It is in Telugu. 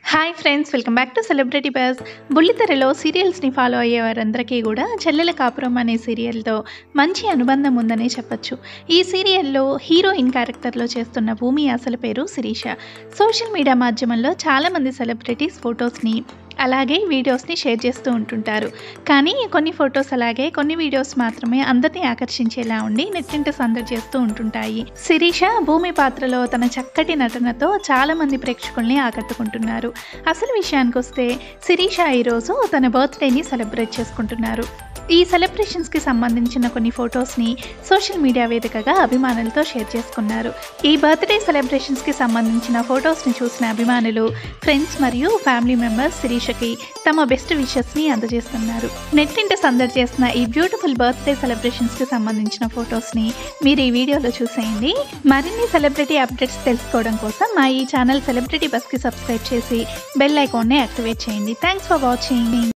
hi friends welcome back to celebrity buzz బుల్లితెరలో సీరియల్స్ని ఫాలో అయ్యే వారందరికీ కూడా చెల్లెల కాపురం అనే సీరియల్తో మంచి అనుబంధం ఉందనే చెప్పొచ్చు ఈ సీరియల్లో హీరోయిన్ క్యారెక్టర్లో చేస్తున్న భూమి అసలు పేరు శిరీష సోషల్ మీడియా మాధ్యమంలో చాలామంది సెలబ్రిటీస్ ఫొటోస్ని అలాగే వీడియోస్ని షేర్ చేస్తూ ఉంటుంటారు కానీ కొన్ని ఫొటోస్ అలాగే కొన్ని వీడియోస్ మాత్రమే అందరినీ ఆకర్షించేలా ఉండి నెట్టింట సందడి చేస్తూ ఉంటుంటాయి శిరీష భూమి పాత్రలో తన చక్కటి నటనతో చాలా మంది ప్రేక్షకుల్ని ఆకట్టుకుంటున్నారు అసలు విషయానికి వస్తే శిరీష ఈరోజు తన బర్త్డేని సెలబ్రేట్ చేసుకుంటున్నారు ఈ సెలబ్రేషన్స్కి సంబంధించిన కొన్ని ఫొటోస్ని సోషల్ మీడియా వేదికగా అభిమానులతో షేర్ చేసుకున్నారు ఈ బర్త్డే సెలబ్రేషన్స్కి సంబంధించిన ఫొటోస్ని చూసిన అభిమానులు ఫ్రెండ్స్ మరియు ఫ్యామిలీ మెంబర్స్ శిరీషకి తమ బెస్ట్ విషెస్ని అందజేస్తున్నారు నెట్టింట సందడి చేసిన ఈ బ్యూటిఫుల్ బర్త్డే సెలబ్రేషన్స్కి సంబంధించిన ఫొటోస్ని మీరు ఈ వీడియోలో చూసేయండి మరిన్ని సెలబ్రిటీ అప్డేట్స్ తెలుసుకోవడం కోసం మా ఈ ఛానల్ సెలబ్రిటీ బస్కి సబ్స్క్రైబ్ చేసి బెల్ ఐకాన్ని యాక్టివేట్ చేయండి థ్యాంక్స్ ఫర్ వాచింగ్